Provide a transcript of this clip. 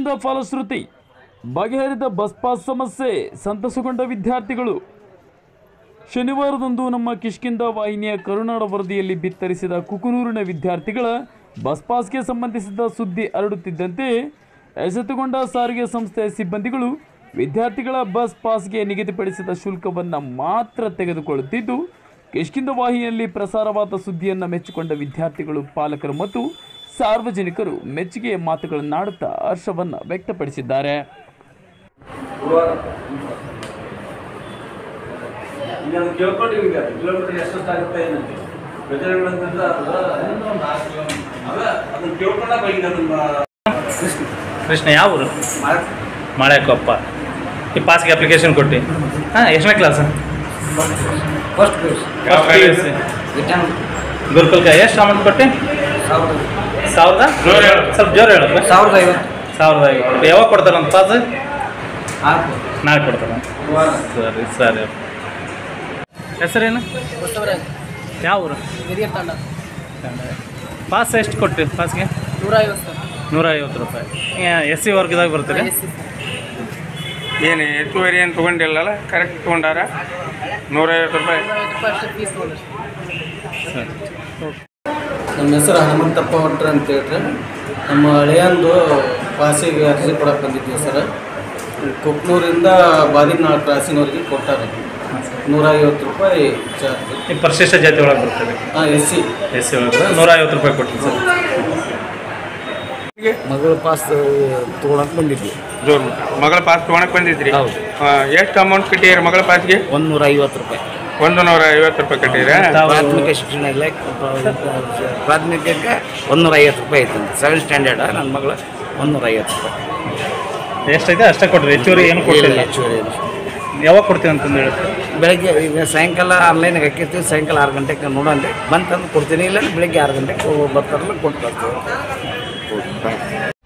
ಪ್ರಯತ್ನದಿಂದ ಫಲಶ್ರುತಿ ಬಗೆಹರಿದ bus pass ಸಮಸ್ಯೆ ಸಂತಸಗೊಂಡ ವಿದ್ಯಾರ್ಥಿಗಳು ಶನಿವಾರದಂದು ನಮ್ಮ ಕಿಷ್ಕಿಂದ ವಾಹಿನಿಯ ಕರುನಾಡ ವರದಿಯಲ್ಲಿ ಬಿತ್ತರಿಸಿದ ಕುಕನೂರಿನ ವಿದ್ಯಾರ್ಥಿಗಳ ಬಸ್ ಪಾಸ್ಗೆ ಸಂಬಂಧಿಸಿದ ಸುದ್ದಿ ಹರಡುತ್ತಿದ್ದಂತೆ ಎಸೆತುಗೊಂಡ ಸಾರಿಗೆ ಸಂಸ್ಥೆಯ ಸಿಬ್ಬಂದಿಗಳು ವಿದ್ಯಾರ್ಥಿಗಳ ಬಸ್ ಪಾಸ್ಗೆ ನಿಗದಿಪಡಿಸಿದ ಶುಲ್ಕವನ್ನು ಮಾತ್ರ ತೆಗೆದುಕೊಳ್ಳುತ್ತಿದ್ದು ಕಿಷ್ಕಿಂದ ವಾಹಿನಿಯಲ್ಲಿ ಪ್ರಸಾರವಾದ ಸುದ್ದಿಯನ್ನು ಮೆಚ್ಚಿಕೊಂಡ ವಿದ್ಯಾರ್ಥಿಗಳು ಪಾಲಕರು ಮತ್ತು ಸಾರ್ವಜನಿಕರು ಮೆಚ್ಚುಗೆಯ ಮಾತುಗಳನ್ನಾಡುತ್ತಾ ಹರ್ಷವನ್ನು ವ್ಯಕ್ತಪಡಿಸಿದ್ದಾರೆ ನಾನು ಕೇಳ್ಕೊಂಡಿದ್ದೀವಿ ಕಿಲೋಮೀಟರ್ ಎಷ್ಟೊತ್ತಾಗುತ್ತೆ ಏನಂತೆ ಗಜಗಳಂತ ಅದ ಅದನ್ನ ಕೇಳ್ಕೊಂಡಾಗ ಈಗ ಅದನ್ನ ಕೃಷ್ಣ ಯಾವ ಊರು ಮಾಳ್ಯಾಕೊಪ್ಪ ಈ ಪಾಸ್ಗೆ ಅಪ್ಲಿಕೇಶನ್ ಕೊಟ್ಟು ಹಾಂ ಎಷ್ಟನೇ ಕ್ಲಾಸ್ ಫಸ್ಟ್ ಪೇಸ್ ಗುರುಕುಲ್ಕ ಎಷ್ಟು ಅಮೌಂಟ್ ಕೊಟ್ಟು ಸಾವಿರದ ಸ್ವಲ್ಪ ಜೋರು ಹೇಳಪ್ಪ ಸಾವಿರದ ಐವತ್ತು ಸಾವಿರದ ಐವತ್ತು ಯಾವಾಗ ಕೊಡ್ತಾರೆ ಒಂದು ಪಾಸ್ ಹಾಕು ನಾಳೆ ಕೊಡ್ತಾರೆ ಸರಿ ಸರಿ ಹೆಸರೇನು ಬಸವರಾಜ್ ಯಾವ ಊರು ಹಿರಿಯ ತಂಡ ಪಾಸ್ ಎಷ್ಟು ಕೊಟ್ಟು ಪಾಸ್ಗೆ ನೂರ ಐವತ್ತು ನೂರ ಐವತ್ತು ರೂಪಾಯಿ ಎಸ್ ಸಿ ವರ್ಗದಾಗ ಬರ್ತೀರಿ ಏನು ಹೆಚ್ಚುವರಿ ಏನು ತೊಗೊಂಡಿಲ್ಲಲ್ಲ ಕರೆಕ್ಟ್ ತೊಗೊಂಡಾರ ನೂರೈವತ್ತು ರೂಪಾಯಿ ರೂಪಾಯಿ ಅಷ್ಟೇ ಫೀಸ್ ನೋಡಿ ಸರಿ ನಮ್ಮ ಹೆಸರು ಹನುಮಂತಪ್ಪ ಹೊಟ್ರ ಅಂತ ಹೇಳ್ರಿ ನಮ್ಮ ಹಳೆಯಂದು ಪಾಸಿಗೆ ಅರ್ಜಿ ಕೊಡಕ್ಕೆ ಬಂದಿದ್ದೀವಿ ಸರ್ ಕುಕ್ನೂರಿಂದ ಬಾದಿನಾಳ್ ಕ್ರಾಸಿನವ್ರಿಗೆ ಕೊಟ್ಟಾರೆ ನೂರ ಐವತ್ತು ರೂಪಾಯಿ ಚಾರ್ಜ್ ಈ ಪರಿಶಿಷ್ಟ ಜಾತಿ ಒಳಗೆ ಬರ್ತದೆ ಹಾಂ ಎಸ್ ಸಿ ಎಸ್ ಸಿ ಒಳಗೆ ನೂರ ಐವತ್ತು ರೂಪಾಯಿ ಕೊಡ್ತೀವಿ ಸರ್ ಮಗಳ ಪಾಸ್ ತೊಗೊಳಕ್ಕೆ ಬಂದಿದ್ವಿ ಜೋರ್ ಮಗಳ ಪಾಸ್ ತೊಗೊಳಕ್ ಬಂದಿದ್ರಿ ಹೌದು. ಎಷ್ಟು ಅಮೌಂಟ್ ಕಟ್ಟಿರಿ ಮಗಳ ಪಾಸ್ಗೆ ಒಂದು ನೂರ ಐವತ್ತು ರೂಪಾಯಿ ಒಂದು ನೂರ ಐವತ್ತು ರೂಪಾಯಿ ಕಟ್ಟಿರ ತಾವು ಪ್ರಾಥಮಿಕ ಶಿಕ್ಷಣ ಇಲಾಖೆ ಪ್ರಾಥಮಿಕಕ್ಕೆ ಒಂದೂರ ಐವತ್ತು ರೂಪಾಯಿ ಐತೆ ಸೆವೆನ್ ಸ್ಟ್ಯಾಂಡರ್ಡ್ ನನ್ನ ಮಗಳ ಒಂದೂರ ಐವತ್ತು ರೂಪಾಯಿ ಎಷ್ಟೈತೆ ಅಷ್ಟೇ ಕೊಡ್ರಿ ಹೆಚ್ಚುವರಿ ಏನು ಕೊಟ್ಟಿಲ್ಲ ಹೆಚ್ಚುವರಿ ಏನು. ಯಾವಾಗ ಕೊಡ್ತೀವಿ ಅಂತಂದು ಹೇಳುತ್ತೆ ಬೆಳಗ್ಗೆ ಈಗ ಸಾಯಂಕಾಲ ಆನ್ಲೈನ್ಗೆ ಹಾಕಿರ್ತೀವಿ ಸಾಯಂಕಾಲ ಆರು ಗಂಟೆಗೆ ನೋಡಂದ್ರೆ ಬಂತಂದು ಕೊಡ್ತೀನಿ ಇಲ್ಲ ಬೆಳಗ್ಗೆ ಆರು ಗಂಟೆಗೆ ಬರ್ತಾರಲ್ಲ ಕೊಟ್ಟು ಬರ್ತೀವಿ